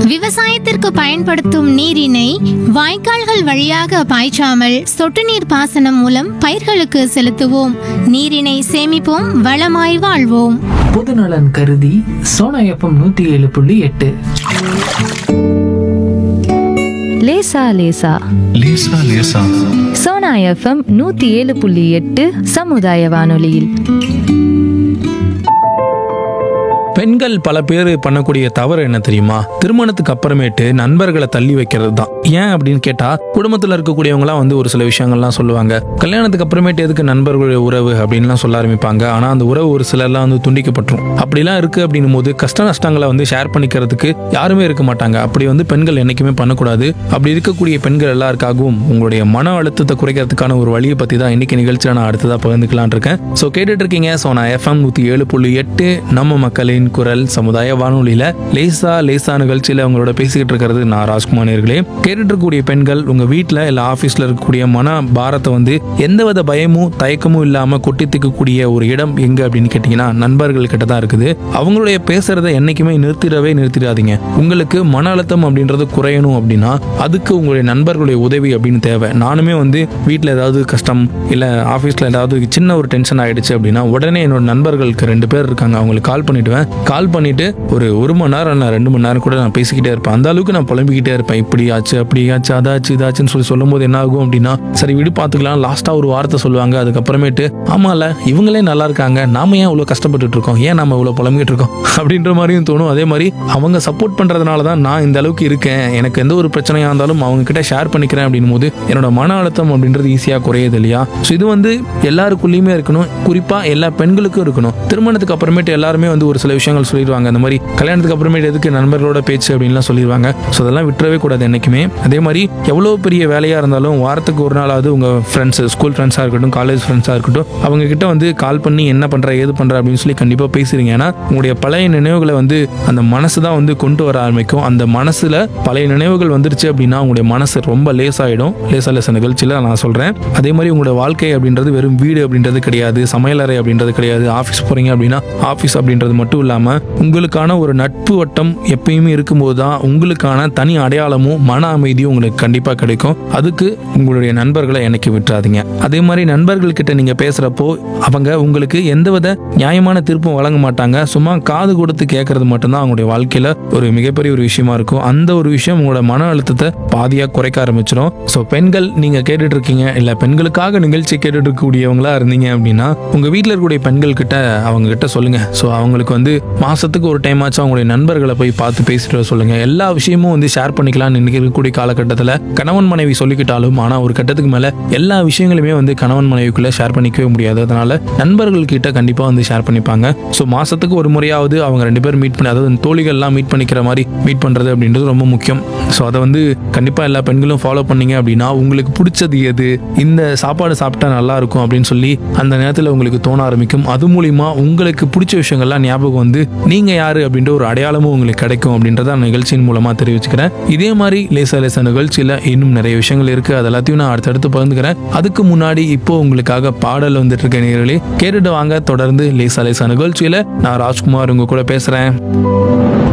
விவசாயத்திற்கு பயன்படுத்தும் நீரினை வாய்க்கால்கள் வழியாக பாய்ச்சாமல் சொட்டு நீர் பாசனம் மூலம் பயிர்களுக்கு செலுத்துவோம் நீரினை சேமிப்போம் வளமாய் வாழ்வோம் பொதுநலன் கருதி சோனா எஃப்எம் நூத்தி ஏழு புள்ளி எட்டு லேசா லேசா லேசா லேசா சோனா எஃப்எம் நூத்தி ஏழு புள்ளி எட்டு சமுதாய வானொலியில் பெண்கள் பல பேர் பண்ணக்கூடிய தவறு என்ன தெரியுமா திருமணத்துக்கு அப்புறமேட்டு நண்பர்களை தள்ளி வைக்கிறது தான் ஏன் அப்படின்னு கேட்டா குடும்பத்தில் இருக்கக்கூடியவங்களாம் வந்து ஒரு சில விஷயங்கள்லாம் சொல்லுவாங்க கல்யாணத்துக்கு அப்புறமேட்டு எதுக்கு நண்பர்களுடைய உறவு அப்படின்லாம் சொல்ல ஆரம்பிப்பாங்க ஆனா அந்த உறவு ஒரு சிலர்லாம் வந்து துண்டிக்கப்பட்டுரும் அப்படிலாம் இருக்கு அப்படின்னும் போது கஷ்ட நஷ்டங்களை வந்து ஷேர் பண்ணிக்கிறதுக்கு யாருமே இருக்க மாட்டாங்க அப்படி வந்து பெண்கள் என்னைக்குமே பண்ணக்கூடாது அப்படி இருக்கக்கூடிய பெண்கள் எல்லாருக்காகவும் உங்களுடைய மன அழுத்தத்தை குறைக்கிறதுக்கான ஒரு வழியை பத்தி தான் இன்னைக்கு நிகழ்ச்சியில் நான் அடுத்ததா பகிர்ந்துக்கலாம் இருக்கேன் ஸோ கேட்டுட்டு இருக்கீங்க ஸோ நான் எஃப்எம் நூத்தி ஏழு புள்ளி எட்டு நம்ம மக்களின் குரல் சமுதாய வானொலியில லேசா லேசா நிகழ்ச்சியில உங்களோட பேசிக்கிட்டு இருக்கிறது நான் ராஜ்குமார் நேர்களே கேட்டுட்டு இருக்கக்கூடிய பெண்கள் உங்க வீட்டில் இல்ல ஆஃபீஸ்ல இருக்கக்கூடிய மன பாரத்தை வந்து எந்தவித பயமும் தயக்கமும் இல்லாம கொட்டி தீர்க்கக்கூடிய ஒரு இடம் எங்க அப்படின்னு கேட்டீங்கன்னா நண்பர்கள் கிட்ட தான் இருக்குது அவங்களுடைய பேசுறதை என்னைக்குமே நிறுத்திடவே நிறுத்திடாதீங்க உங்களுக்கு மன அழுத்தம் அப்படின்றது குறையணும் அப்படின்னா அதுக்கு உங்களுடைய நண்பர்களுடைய உதவி அப்படின்னு தேவை நானுமே வந்து வீட்டில் ஏதாவது கஷ்டம் இல்லை ஆஃபீஸில் ஏதாவது சின்ன ஒரு டென்ஷன் ஆயிடுச்சு அப்படின்னா உடனே என்னோட நண்பர்களுக்கு ரெண்டு பேர் இருக்காங்க அவங்களுக்கு கால் பண்ணிடுவேன் கால் பண்ணிட்டு ஒரு ஒரு மணி நேரம் நான் ரெண்டு மணி நேரம் கூட நான் பேசிக்கிட்டே இருப்பேன் அந்த அளவுக்கு நான் புலம்பிக்கிட்டே இருப்பேன் இப்படி ஆச்சு அப்படி ஆச்சு அதாச்சு இதாச்சுன்னு சொல்லி சொல்லும்போது என்ன ஆகும் அப்படின்னா சரி விடு பார்த்துக்கலாம் லாஸ்ட்டாக ஒரு வார்த்தை சொல்லுவாங்க அதுக்கப்புறமேட்டு ஆமால இவங்களே நல்லா இருக்காங்க நாம ஏன் இவ்வளோ கஷ்டப்பட்டுட்டு இருக்கோம் ஏன் நம்ம இவ்வளோ புலம்பிக்கிட்டு இருக்கோம் அப்படின்ற மாதிரியும் தோணும் அதே மாதிரி அவங்க சப்போர்ட் பண்றதுனால தான் நான் இந்த அளவுக்கு இருக்கேன் எனக்கு எந்த ஒரு பிரச்சனையா இருந்தாலும் அவங்க கிட்ட ஷேர் பண்ணிக்கிறேன் அப்படின்னும் போது என்னோட மன அழுத்தம் அப்படின்றது ஈஸியாக குறையுது இல்லையா ஸோ இது வந்து எல்லாருக்குள்ளேயுமே இருக்கணும் குறிப்பா எல்லா பெண்களுக்கும் இருக்கணும் திருமணத்துக்கு அப்புறமேட்டு எல்லாருமே வந்து ஒரு சில விஷயங்கள் சொல்லிடுவாங்க அந்த மாதிரி கல்யாணத்துக்கு அப்புறமேட்டு எதுக்கு நண்பர்களோட பேச்சு அப்படின்லாம் சொல்லிடுவாங்க ஸோ அதெல்லாம் விட்டுறவே கூடாது என்னைக்குமே அதே மாதிரி எவ்வளோ பெரிய வேலையா இருந்தாலும் வாரத்துக்கு ஒரு நாளாவது உங்க ஃப்ரெண்ட்ஸ் ஸ்கூல் ஃப்ரெண்ட்ஸாக இருக்கட்டும் காலேஜ் ஃப்ரெண்ட்ஸாக இருக்கட்டும் அவங்க கிட்ட வந்து கால் பண்ணி என்ன பண்ற ஏது பண்ற அப்படின்னு சொல்லி கண்டிப்பாக பேசுறீங்க ஏன்னா உங்களுடைய பழைய நினைவுகளை வந்து அந்த மனசு தான் வந்து கொண்டு வர ஆரம்பிக்கும் அந்த மனசுல பழைய நினைவுகள் வந்துருச்சு அப்படின்னா உங்களுடைய மனசு ரொம்ப லேசாயிடும் லேசா லேசா நிகழ்ச்சியில் நான் சொல்றேன் அதே மாதிரி உங்களோட வாழ்க்கை அப்படின்றது வெறும் வீடு அப்படின்றது கிடையாது சமையலறை அப்படின்றது கிடையாது ஆஃபீஸ் போறீங்க அப்படின்னா ஆஃபீஸ் அப்படின்றது மட்டும் இல்லாம உங்களுக்கான ஒரு நட்பு வட்டம் எப்பயுமே இருக்கும்போது தான் உங்களுக்கான தனி அடையாளமும் மன அமைதியும் உங்களுக்கு கண்டிப்பா கிடைக்கும் அதுக்கு உங்களுடைய நண்பர்களை என்னைக்கு விட்டுறாதீங்க அதே மாதிரி நண்பர்கள் கிட்ட நீங்க பேசுறப்போ அவங்க உங்களுக்கு எந்தவித நியாயமான தீர்ப்பும் வழங்க மாட்டாங்க சும்மா காது கொடுத்து கேட்கறது மட்டும்தான் அவங்களுடைய வாழ்க்கையில ஒரு மிகப்பெரிய ஒரு விஷயமா இருக்கும் அந்த ஒரு விஷயம் உங்களோட மன அழுத்தத்தை பாதியா குறைக்க ஆரம்பிச்சிடும் ஸோ பெண்கள் நீங்க கேட்டுட்டு இருக்கீங்க இல்ல பெண்களுக்காக நிகழ்ச்சி கேட்டுட்டு இருக்கக்கூடியவங்களா இருந்தீங்க அப்படின்னா உங்க வீட்டில் இருக்கக்கூடிய பெண்கள் கிட்ட அவங்க கிட்ட சொல்லுங்க ஸோ அவங்களுக்கு வந்து மாசத்துக்கு ஒரு டைம் ஆச்சும் அவங்களுடைய நண்பர்களை போய் பார்த்து பேசிட்டு வர சொல்லுங்க எல்லா விஷயமும் வந்து ஷேர் பண்ணிக்கலாம்னு இன்னைக்கு இருக்கக்கூடிய காலகட்டத்தில் கணவன் மனைவி சொல்லிக்கிட்டாலும் ஆனா ஒரு கட்டத்துக்கு மேல எல்லா விஷயங்களுமே வந்து கணவன் மனைவிக்குள்ள ஷேர் பண்ணிக்கவே முடியாது அதனால நண்பர்கள் கிட்ட கண்டிப்பா வந்து ஷேர் பண்ணிப்பாங்க ஸோ மாசத்துக்கு ஒரு முறையாவது அவங்க ரெண்டு பேரும் மீட் பண்ணி அதாவது தோழிகள்லாம் மீட் பண்ணிக்கிற மாதிரி மீட் பண்றது அப்படின்றது ரொம்ப முக்கியம் ஸோ அதை வந்து கண்டிப்பா எல்லா பெண்களும் ஃபாலோ பண்ணீங்க அப்படின்னா உங்களுக்கு பிடிச்சது எது இந்த சாப்பாடு சாப்பிட்டா நல்லா இருக்கும் அப்படின்னு சொல்லி அந்த நேரத்தில் உங்களுக்கு தோண ஆரம்பிக்கும் அது மூலியமா உங்களுக்கு பிடிச்ச விஷயங்கள்லாம் ஞாபகம் வந்து நீங்க யாரு அப்படின்ற ஒரு அடையாளமும் உங்களுக்கு கிடைக்கும் அப்படின்றத நான் நிகழ்ச்சியின் மூலமா தெரிவிச்சுக்கிறேன் இதே மாதிரி லேசா லேசா நிகழ்ச்சியில இன்னும் நிறைய விஷயங்கள் இருக்கு அது எல்லாத்தையும் நான் அடுத்தடுத்து பகிர்ந்துக்கிறேன் அதுக்கு முன்னாடி இப்போ உங்களுக்காக பாடல் வந்துட்டு இருக்க நேர்களே கேட்டுட்டு வாங்க தொடர்ந்து லேசா லேசா நிகழ்ச்சியில நான் ராஜ்குமார் உங்க கூட பேசுறேன்